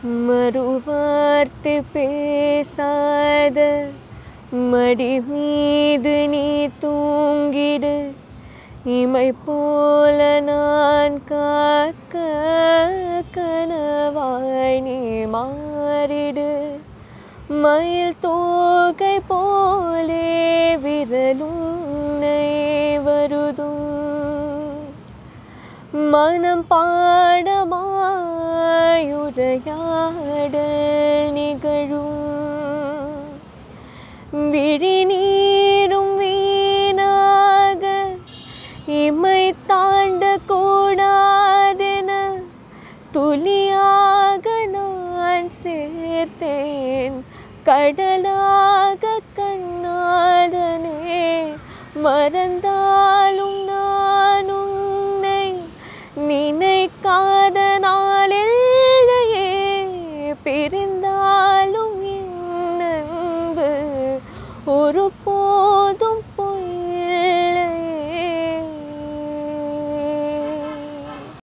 மறுவார்த்தை பேசாத மடி மீது நீ தூங்கிடு இமை போல நான் காக்க கனவாய் நீ மாறிடு மயில் தோகை போலே விரலுன்னை வருதும் மனம் பாடமாயுரையாட நிகழும் விழி நீரும் வீணாக இமை தாண்ட கூடாதென துளியாக நான் சேர்த்தேன் கடலாக கண்ணாடனே மறந்தாலும் நான் உன்னை நினைக்காத நாளில்லையே பிரிந்தாலும் என் அன்பு ஒரு போதும்